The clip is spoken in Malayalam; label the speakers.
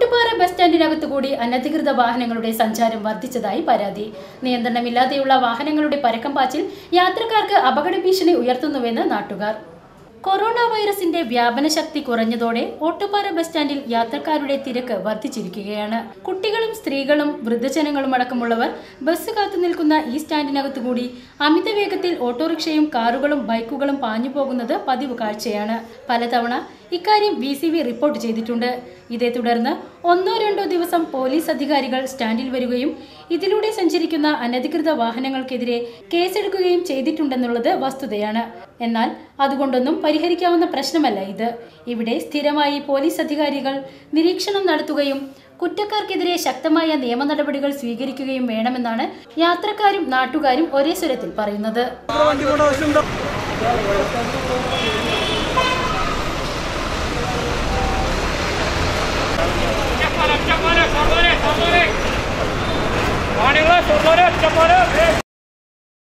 Speaker 1: ഓട്ടുപാറ ബസ് സ്റ്റാൻഡിനകത്തു കൂടി അനധികൃത വാഹനങ്ങളുടെ സഞ്ചാരം വർദ്ധിച്ചതായി പരാതി നിയന്ത്രണമില്ലാതെയുള്ള വാഹനങ്ങളുടെ പരക്കം പാച്ചിൽ യാത്രക്കാർക്ക് അപകട ഭീഷണി ഉയർത്തുന്നുവെന്ന് നാട്ടുകാർ കൊറോണ വൈറസിന്റെ വ്യാപന ശക്തി കുറഞ്ഞതോടെ ഓട്ടുപാറ ബസ് സ്റ്റാൻഡിൽ യാത്രക്കാരുടെ തിരക്ക് വർദ്ധിച്ചിരിക്കുകയാണ് കുട്ടികളും സ്ത്രീകളും വൃദ്ധജനങ്ങളും അടക്കമുള്ളവർ ബസ് കാത്തു നിൽക്കുന്ന ഈ സ്റ്റാൻഡിനകത്തു കൂടി അമിത വേഗത്തിൽ ഓട്ടോറിക്ഷയും കാറുകളും ബൈക്കുകളും പാഞ്ഞു പോകുന്നത് പതിവ് കാഴ്ചയാണ് പലതവണ ഇക്കാര്യം ബി സി ബി റിപ്പോർട്ട് ചെയ്തിട്ടുണ്ട് ഇതേ തുടർന്ന് ഒന്നോ രണ്ടോ ദിവസം പോലീസ് അധികാരികൾ സ്റ്റാൻഡിൽ വരികയും ഇതിലൂടെ സഞ്ചരിക്കുന്ന അനധികൃത വാഹനങ്ങൾക്കെതിരെ കേസെടുക്കുകയും ചെയ്തിട്ടുണ്ടെന്നുള്ളത് വസ്തുതയാണ് എന്നാൽ അതുകൊണ്ടൊന്നും പരിഹരിക്കാവുന്ന പ്രശ്നമല്ല ഇത് ഇവിടെ സ്ഥിരമായി പോലീസ് അധികാരികൾ നിരീക്ഷണം നടത്തുകയും കുറ്റക്കാർക്കെതിരെ ശക്തമായ നിയമ നടപടികൾ സ്വീകരിക്കുകയും വേണമെന്നാണ് യാത്രക്കാരും നാട്ടുകാരും ഒരേ സ്വരത്തിൽ പറയുന്നത്
Speaker 2: വണ്ടി കൊണ്ട് ആവശ്യമുണ്ടോ
Speaker 3: Çapara, çapara, sabare, sabare. Vanilla, sabare, çapara.